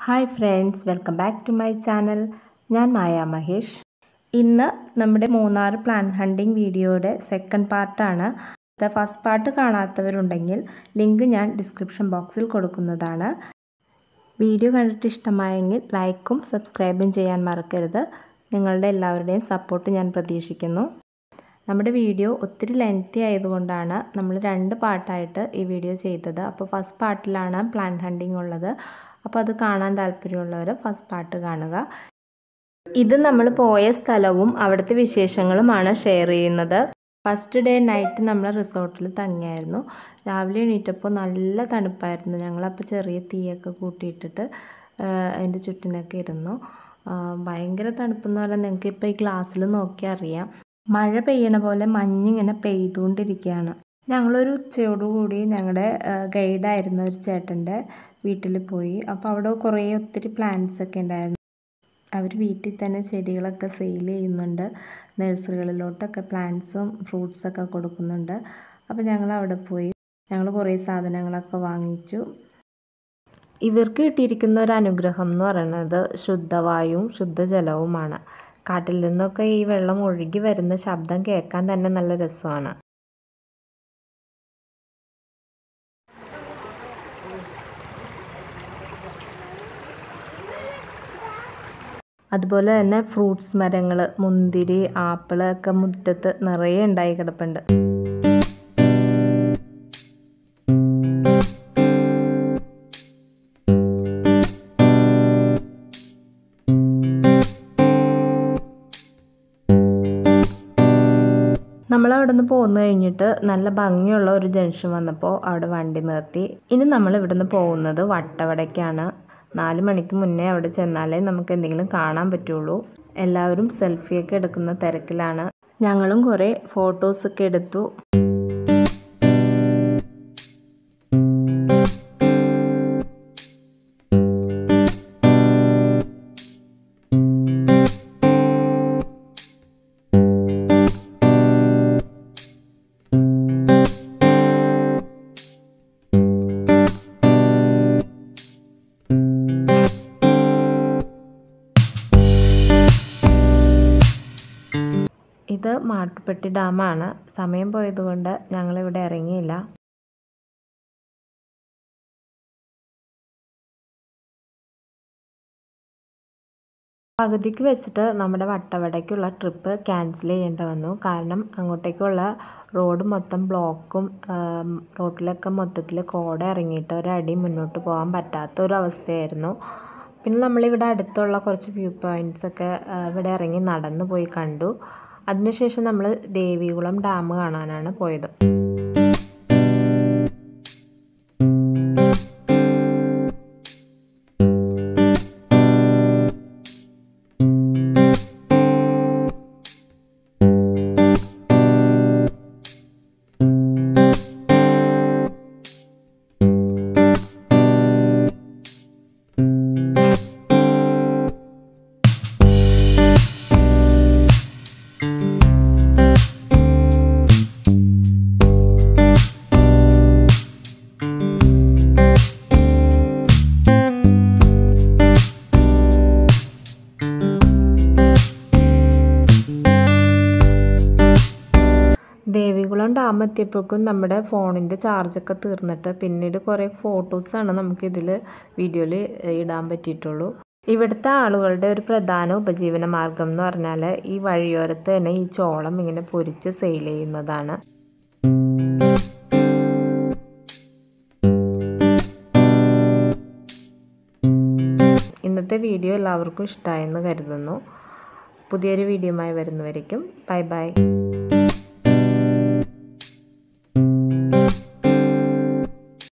hi friends welcome back to my channel ഞാൻ മായ മഹേഷ് ഇന്ന് നമ്മുടെ മൂന്നാർ പ്ലാൻ ഹണ്ടിങ് വീഡിയോയുടെ സെക്കൻഡ് പാർട്ടാണ് ഫസ്റ്റ് പാർട്ട് കാണാത്തവരുണ്ടെങ്കിൽ ലിങ്ക് ഞാൻ ഡിസ്ക്രിപ്ഷൻ ബോക്സിൽ കൊടുക്കുന്നതാണ് വീഡിയോ കണ്ടിട്ട് ഇഷ്ടമായെങ്കിൽ ലൈക്കും സബ്സ്ക്രൈബും ചെയ്യാൻ മറക്കരുത് നിങ്ങളുടെ എല്ലാവരുടെയും സപ്പോർട്ട് ഞാൻ പ്രതീക്ഷിക്കുന്നു നമ്മുടെ വീഡിയോ ഒത്തിരി ലെങ്തി ആയതുകൊണ്ടാണ് നമ്മൾ രണ്ട് പാർട്ടായിട്ട് ഈ വീഡിയോ ചെയ്തത് അപ്പോൾ ഫസ്റ്റ് പാർട്ടിലാണ് പ്ലാൻ ഹണ്ടിങ് ഉള്ളത് അപ്പോൾ അത് കാണാൻ താല്പര്യമുള്ളവർ ഫസ്റ്റ് പാർട്ട് കാണുക ഇത് നമ്മൾ പോയ സ്ഥലവും അവിടുത്തെ വിശേഷങ്ങളുമാണ് ഷെയർ ചെയ്യുന്നത് ഫസ്റ്റ് ഡേ നൈറ്റ് നമ്മൾ റിസോർട്ടിൽ തങ്ങിയായിരുന്നു രാവിലെ എണീറ്റപ്പോൾ നല്ല തണുപ്പായിരുന്നു ഞങ്ങളപ്പോൾ ചെറിയ തീയൊക്കെ കൂട്ടിയിട്ടിട്ട് അതിൻ്റെ ചുറ്റിനൊക്കെ ഇരുന്നു ഭയങ്കര തണുപ്പെന്ന് പറഞ്ഞാൽ നിങ്ങൾക്ക് ഇപ്പോൾ ഈ ഗ്ലാസ്സിൽ നോക്കിയാൽ അറിയാം മഴ പെയ്യണ പോലെ മഞ്ഞിങ്ങനെ പെയ്തുകൊണ്ടിരിക്കുകയാണ് ഞങ്ങളൊരു ഉച്ചയോടുകൂടി ഞങ്ങളുടെ ഗൈഡായിരുന്ന ഒരു ചേട്ടൻ്റെ വീട്ടിൽ പോയി അപ്പോൾ അവിടെ കുറേ ഒത്തിരി പ്ലാന്റ്സ് ഒക്കെ ഉണ്ടായിരുന്നു അവർ വീട്ടിൽ തന്നെ ചെടികളൊക്കെ സെയിൽ ചെയ്യുന്നുണ്ട് നഴ്സറികളിലോട്ടൊക്കെ പ്ലാന്റ്സും ഫ്രൂട്ട്സൊക്കെ കൊടുക്കുന്നുണ്ട് അപ്പോൾ ഞങ്ങൾ അവിടെ പോയി ഞങ്ങൾ കുറേ സാധനങ്ങളൊക്കെ വാങ്ങിച്ചു ഇവർക്ക് കിട്ടിയിരിക്കുന്ന ഒരു അനുഗ്രഹം എന്ന് പറയുന്നത് ശുദ്ധവായുവും ശുദ്ധജലവുമാണ് കാട്ടിൽ നിന്നൊക്കെ ഈ വെള്ളം ഒഴുകി വരുന്ന ശബ്ദം കേൾക്കാൻ തന്നെ നല്ല രസമാണ് അതുപോലെ തന്നെ ഫ്രൂട്ട്സ് മരങ്ങൾ മുന്തിരി ആപ്പിള് ഒക്കെ മുറ്റത്ത് നിറയെ ഉണ്ടായി കിടപ്പുണ്ട് നമ്മൾ അവിടെ നിന്ന് പോന്നു കഴിഞ്ഞിട്ട് നല്ല ഭംഗിയുള്ള ഒരു ജംഗ്ഷൻ വന്നപ്പോൾ അവിടെ വണ്ടി നിർത്തി ഇനി നമ്മൾ ഇവിടുന്ന് പോകുന്നത് വട്ടവടയ്ക്കാണ് നാല് മണിക്ക് മുന്നേ അവിടെ ചെന്നാലേ നമുക്ക് എന്തെങ്കിലും കാണാൻ പറ്റുള്ളൂ എല്ലാവരും സെൽഫിയൊക്കെ എടുക്കുന്ന തിരക്കിലാണ് ഞങ്ങളും കുറേ ഫോട്ടോസൊക്കെ എടുത്തു ഇത് മാട്ടുപ്പെട്ടി ഡാമാണ് സമയം പോയതുകൊണ്ട് ഞങ്ങളിവിടെ ഇറങ്ങിയില്ല പകുതിക്ക് വെച്ചിട്ട് നമ്മുടെ വട്ടവടയ്ക്കുള്ള ട്രിപ്പ് ക്യാൻസൽ ചെയ്യേണ്ടി വന്നു കാരണം അങ്ങോട്ടേക്കുള്ള റോഡ് മൊത്തം ബ്ലോക്കും റോഡിലൊക്കെ മൊത്തത്തിൽ കോട ഇറങ്ങിയിട്ട് ഒരടി മുന്നോട്ട് പോകാൻ പറ്റാത്ത ഒരു അവസ്ഥയായിരുന്നു പിന്നെ നമ്മളിവിടെ അടുത്തുള്ള കുറച്ച് വ്യൂ പോയിൻറ്റ്സ് ഒക്കെ ഇവിടെ ഇറങ്ങി നടന്നു പോയി കണ്ടു അതിനുശേഷം നമ്മൾ ദേവികുളം ഡാം കാണാനാണ് പോയത് ദേവികുളം ഡാം എത്തിയപ്പോഴേക്കും നമ്മുടെ ഫോണിൻ്റെ ചാർജൊക്കെ തീർന്നിട്ട് പിന്നീട് കുറേ ഫോട്ടോസാണ് നമുക്കിതിൽ വീഡിയോയിൽ ഇടാൻ പറ്റിയിട്ടുള്ളൂ ഇവിടുത്തെ ആളുകളുടെ ഒരു പ്രധാന ഉപജീവന മാർഗം എന്ന് പറഞ്ഞാൽ ഈ വഴിയോരത്ത് തന്നെ ഈ ചോളം ഇങ്ങനെ പൊരിച്ച് സെയിൽ ചെയ്യുന്നതാണ് ഇന്നത്തെ വീഡിയോ എല്ലാവർക്കും ഇഷ്ടമായെന്ന് കരുതുന്നു പുതിയൊരു വീഡിയോയുമായി വരുന്നവരേക്കും ബൈ ബൈ